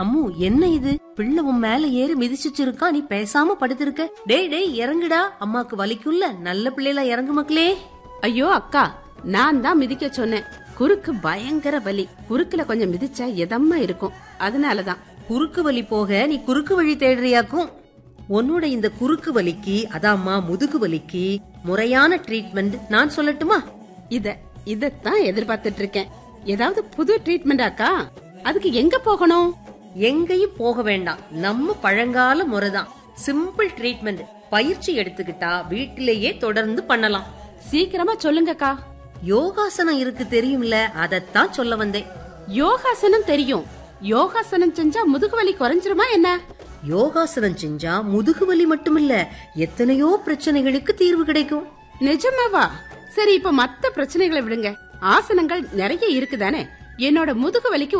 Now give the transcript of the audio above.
அம்மு என்ன இது பிள்ளை உன் மேல ஏறி மிதிச்சுட்டு இருக்கா நீ பேசாம படுத்திருக்க டேய் டேய் இறங்குடா அம்மாக்கு வலிக்குள்ள நல்ல பிள்ளைல இறங்கு மக்களே ஐயோ அக்கா நான் தான் மிதிக்க சொன்னேன் குறுக்கு பயங்கர வலி குறுக்குல கொஞ்சம் மிதிச்சா எதமா இருக்கும் அதனாலதான் குறுக்கு வலி போக நீ குறுக்கு வழி தேடுறியாக்கும் உன்னோட இந்த குறுக்கு வலிக்கு அதாம்மா முதுகு வலிக்கு முறையான ட்ரீட்மெண்ட் நான் சொல்லட்டுமா இத இதத்தான் எதிர்பார்த்துட்டு இருக்கேன் ஏதாவது புது ட்ரீட்மெண்ட் அக்கா அதுக்கு எங்க போகணும் எங்கேயும் போக வேண்டாம் நம்ம பழங்கால முறைதான் சிம்பிள் ட்ரீட்மெண்ட் பயிற்சி எடுத்துக்கிட்டா வீட்டிலேயே தொடர்ந்து பண்ணலாம் சீக்கிரமா சொல்லுங்கக்கா யோகாசனம் இருக்கு தெரியும்ல அதத்தான் சொல்ல வந்தேன் யோகாசனம் தெரியும் யோகாசனம் செஞ்சா முதுகு வலி குறைஞ்சிருமா என்ன யோகாசனம் செஞ்சா முதுகு வலி மட்டுமில்ல எத்தனையோ பிரச்சனைகளுக்கு தீர்வு கிடைக்கும் நிஜமாவா சரி இப்ப மத்த பிரச்சனைகளை விடுங்க ஆசனங்கள் நிறைய இருக்குதானே என்னோட முதுகு வலிக்கு